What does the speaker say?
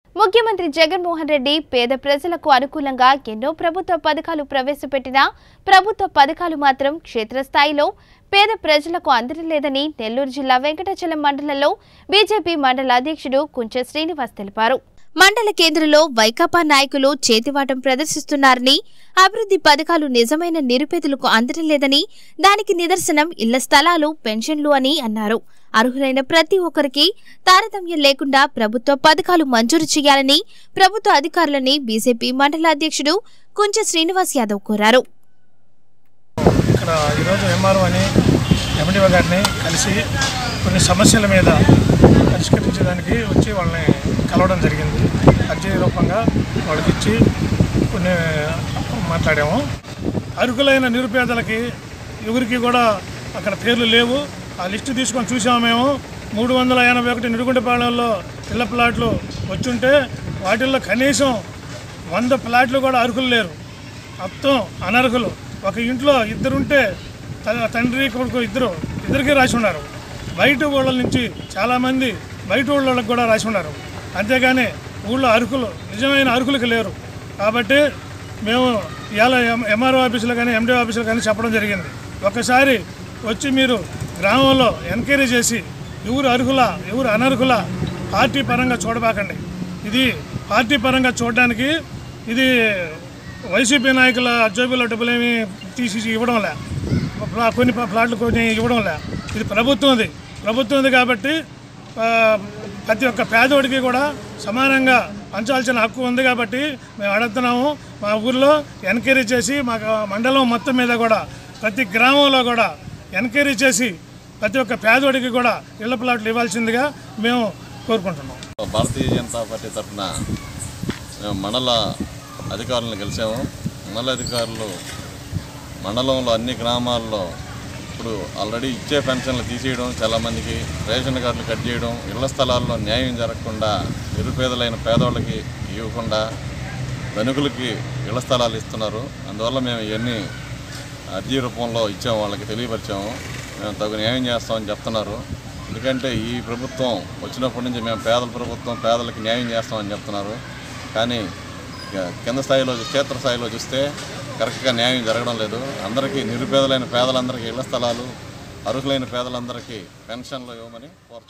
ముఖ్యమంత్రి జగన్మోహన్ రెడ్డి పేద ప్రజలకు అనుకూలంగా ఎన్నో ప్రభుత్వ పథకాలు ప్రవేశపెట్టినా ప్రభుత్వ పథకాలు మాత్రం క్షేత్రస్థాయిలో పేద ప్రజలకు అందడం లేదని నెల్లూరు జిల్లా వెంకటాచలం మండలంలో బీజేపీ మండల అధ్యక్షుడు కుంచె శ్రీనివాస్ తెలిపారు మండల కేంద్రంలో వైకాపా నాయకులు చేతివాటం ప్రదర్శిస్తున్నారని అభివృద్ధి పథకాలు నిజమైన నిరుపేదలకు అందడం లేదని దానికి నిదర్శనం ఇళ్ల స్థలాలు పెన్షన్లు అని అన్నారు అర్హులైన ప్రతి ఒక్కరికి తారతమ్యం లేకుండా ప్రభుత్వ పథకాలు మంజూరు చేయాలని ప్రభుత్వ అధికారులని బీజేపీ మండల అధ్యక్షుడు కుంచె శ్రీనివాస్ యాదవ్ కోరారు ఇక్కడ ఈరోజు ఎంఆర్ఓ అని ఎండిఓ గారిని కలిసి కొన్ని సమస్యల మీద పరిష్కరించడానికి వచ్చి వాళ్ళని కలవడం జరిగింది అర్జీ రూపంగా వాళ్ళకి ఇచ్చి కొన్ని మాట్లాడాము అర్హులైన నిరుపేదలకి ఎవరికి కూడా అక్కడ పేర్లు లేవు ఆ లిస్టు తీసుకొని చూసాము మేము మూడు వందల ఎనభై ఒకటి నిడుగుంటపాలెంలో ఇళ్ల ప్లాట్లు వచ్చుంటే వాటిల్లో కనీసం వంద ప్లాట్లు కూడా అర్హులు లేరు మొత్తం అనర్హులు ఒక ఇంట్లో ఇద్దరుంటే త- తండ్రి కొడుకు ఇద్దరు ఇద్దరికి రాసి ఉన్నారు బయట ఊళ్ళ నుంచి చాలామంది బయట ఊళ్ళకి కూడా రాసి ఉన్నారు అంతేగాని ఊళ్ళో అర్హులు నిజమైన అర్హులకు లేరు కాబట్టి మేము ఇవాళ ఎం ఎంఆర్ఓ ఆఫీసులో కానీ ఎండిఓ ఆఫీసులో కానీ చెప్పడం జరిగింది ఒకసారి వచ్చి మీరు గ్రామంలో ఎంక్వైరీ చేసి ఎవరు అర్హులా ఎవరు అనర్హులా పార్టీ పరంగా చూడబాకండి ఇది పార్టీ పరంగా చూడడానికి ఇది వైసీపీ నాయకుల జోబీలో డబ్బులేమి తీసి ఇవ్వడంలే ప్లా- కొన్ని ప్లా- ప్లాట్లు కొన్ని ఇవ్వడంలే ఇది ప్రభుత్వంది ప్రభుత్వంది కాబట్టి ఆ, ప్రతి ఒక్క పేదోడికి కూడా సమానంగా పంచాల్సిన హక్కు ఉంది కాబట్టి మేము అడుగుతున్నాము మా ఊర్లో ఎంక్వైరీ చేసి మా మండలం మొత్తం మీద కూడా ప్రతి గ్రామంలో కూడా ఎంక్వైరీ చేసి ప్రతి ఒక్క పేదోడికి కూడా ఇళ్ల ప్లాట్లు ఇవ్వాల్సిందిగా మేము కోరుకుంటున్నాం భారతీయ జనతా పార్టీ తరఫున మేము మండల అధికారులను కలిసాము మండల అధికారులు మండలంలో అన్ని గ్రామాల్లో ఇప్పుడు ఆల్రెడీ ఇచ్చే పెన్షన్లు తీసేయడం చాలామందికి రేషన్ కార్డులు కట్ చేయడం ఇళ్ల స్థలాల్లో న్యాయం జరగకుండా నిరుపేదలైన పేదవాళ్ళకి ఇవ్వకుండా ధనికులకి ఇళ్ల స్థలాలు ఇస్తున్నారు అందువల్ల మేము ఇవన్నీ అర్జీ రూపంలో ఇచ్చాము వాళ్ళకి తెలియపరిచాము మేము తగు న్యాయం చేస్తామని చెప్తున్నారు ఎందుకంటే ఈ ప్రభుత్వం వచ్చినప్పటి నుంచి మేము పేదల ప్రభుత్వం పేదలకు న్యాయం చేస్తామని చెప్తున్నారు కానీ ఇక కింద స్థాయిలో క్షేత్ర స్థాయిలో చూస్తే కరెక్ట్గా న్యాయం జరగడం లేదు అందరికీ నిరుపేదలైన పేదలందరికీ ఇళ్ల స్థలాలు అర్హులైన పేదలందరికీ పెన్షన్లు ఇవ్వమని కోరుతున్నాం